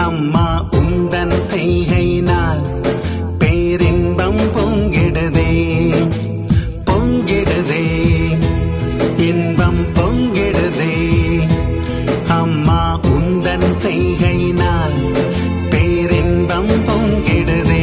அம்மா உந்தன் செய்கையினால் பேரின்பம் பொங்கிடுதே பொங்கிடுதே இன்பம் பொங்கிடுதே அம்மா உந்தன் செய்கையினால் பேரின்பம் பொங்கிடுதே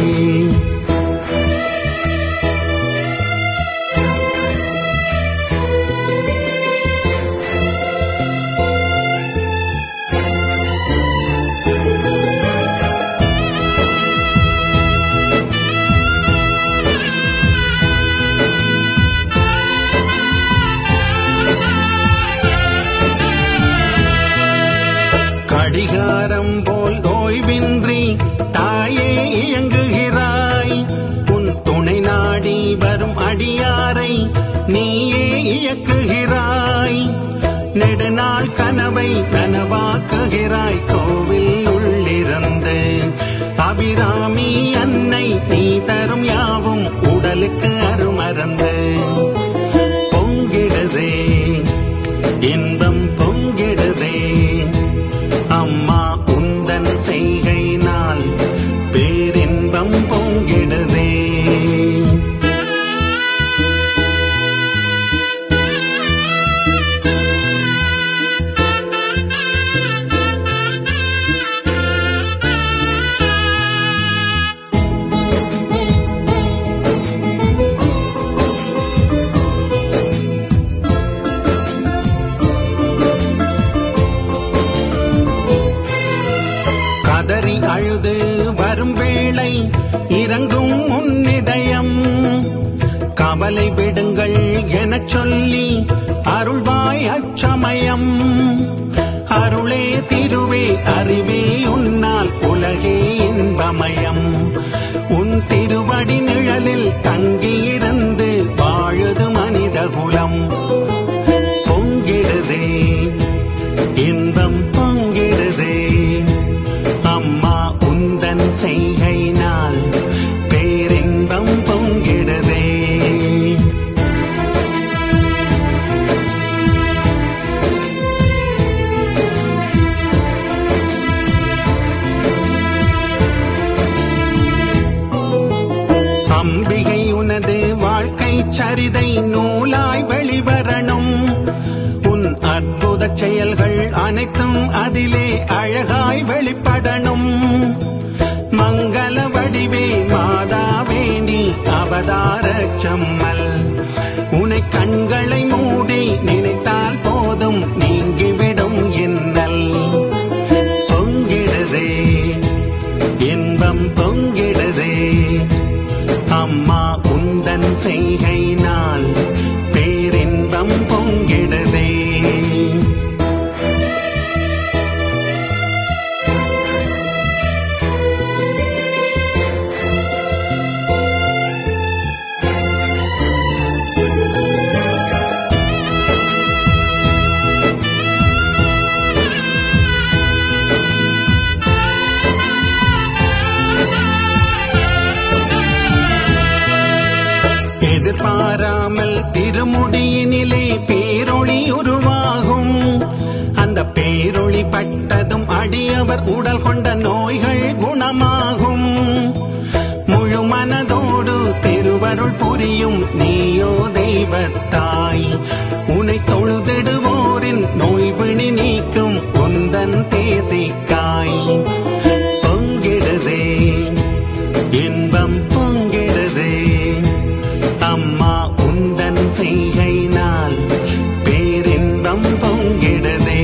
கடிகாரம் போல் ஓய்வின்றி தாயே இயங்குகிறாய் உன் துணை நாடி வரும் அடியாரை நீயே இயக்குகிறாய் நெடுநாள் கனவை நனவாக்குகிறாய் கோவில் உள்ளிருந்து அபிராமி அன்னை நீ தரும் யாவும் உடலுக்கு அருமருந்து பொங்கிடுதே இன்பம் பொங்கிடுதே அம்மா உந்தன் செய்கையினால் பேரின்பம் பொங்கிடுதே கதறி அழுது வரும் வேளை இறங்கும் உன்னிதயம் கவலை விடுங்கள் எனச் சொல்லி அருள்வாய் அச்சமயம் அருளே திருவே அறிவே உன்னால் உலகே இன்பமயம் உன் திருவடி நிழலில் தங்கியிருந்து வாழுது மனிதகுலம் பொங்கிடுதே இன்பம் பொங்கிடுதே அம்மா உந்தன் செய்கையினால் பேரின்பம் பொங்கிடுதே அம்பிகை உனது வாழ்க்கை சரிதை நூலாய் வெளிவரணும் உன் அற்புத செயல்கள் அனைத்தும் அதிலே அழகாய் வெளிப்படணும் மங்கள வடிவே மாதாவே நீ அவதார செம்மல் உனை கண்களை மூடி நினைத்தால் போதும் நீங்கிவிடும் இன்னல் பொங்கிடுதே இன்பம் பொங்கிடுதே அம்மா உந்தன் செய்கையினால் பேரின்பம் பொங்கிடுதே எதிர்பாராமல் திருமுடியினிலே பேரொளி உருவாகும் அந்த பேரொளி பட்டதும் அடியவர் உடல் கொண்ட நோய்கள் குணமாகும் முழு மனதோடு திருவருள் புரியும் நீயோ தெய்வத்தாய் உனை தொழுதிடுவோரின் நோய்பிணி நீக்கும் உந்தன் தேசிக்காய் பொங்கிடுதே இன்பம் பொங்கிடுதே அம்மா உந்தன் செய்கையினால் பேரின்பம் பொங்கிடுதே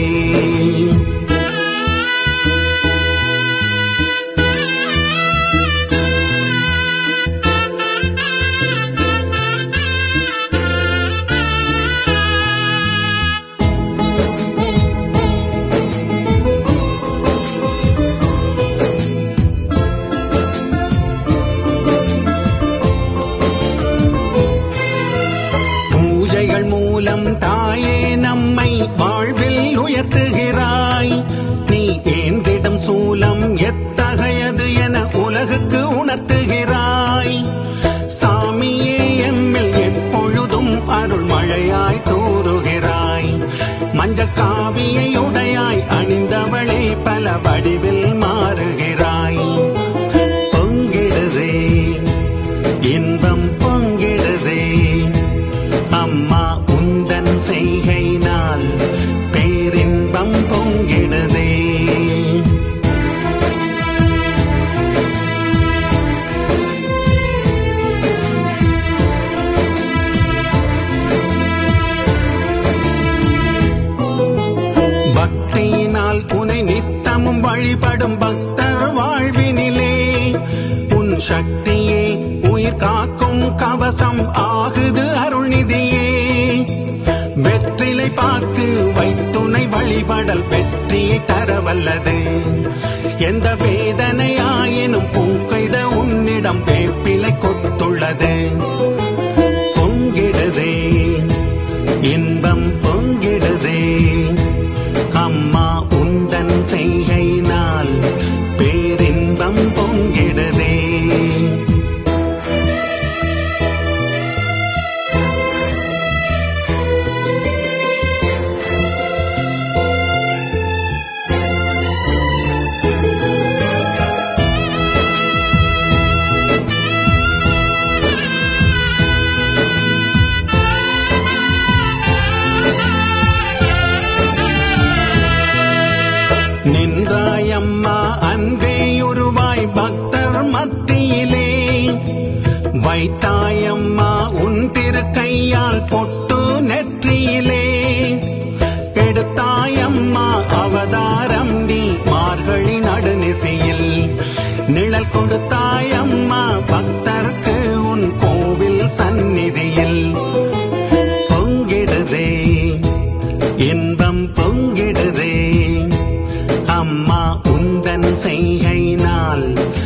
மகளே பல வடிவில் மாறுகிறாய் பொங்கிடுதே இன்பம் பொங்கிடுதே அம்மா உந்தன் செய்கையினால் பேரின்பம் பொங்கிடுதே பக்தியினால் உனை நித்தமும் வழிபடும் பக்தர் வாழ்வினிலே உன் சக்தியே உயிர் காக்கும் கவசம் ஆகுது அருள்நிதியே வெற்றிலை பாக்கு வைத்துணை வழிபடல் வெற்றியை தரவல்லது எந்த வேதனையாயினும் பூக்கைத உன்னிடம் வேப்பிலை கொத்துள்ளது பொங்கிடுதே இன்பம் பொங்கிடுதே அம்மா உந்தன் செய்கையினால் பேரின்பம் பொங்கிடுதே நின்றாயம்மா அன்பே உருவாய் பக்தர் மத்தியிலே வைத்தாயம்மா உன் திருக்கையால் பொட்டு நெற்றியிலே எடுத்தாயம்மா அவதாரம் நீ மார்கழி நடுநிசையில் நிழல் கொடுத்தாயம்மா பக்தர்க்கு உன் கோவில் சந்நிதியில் பொங்கிடுதே இன்பம் பொங்கிடுதே அம்மா உந்தன் செய்கையினால்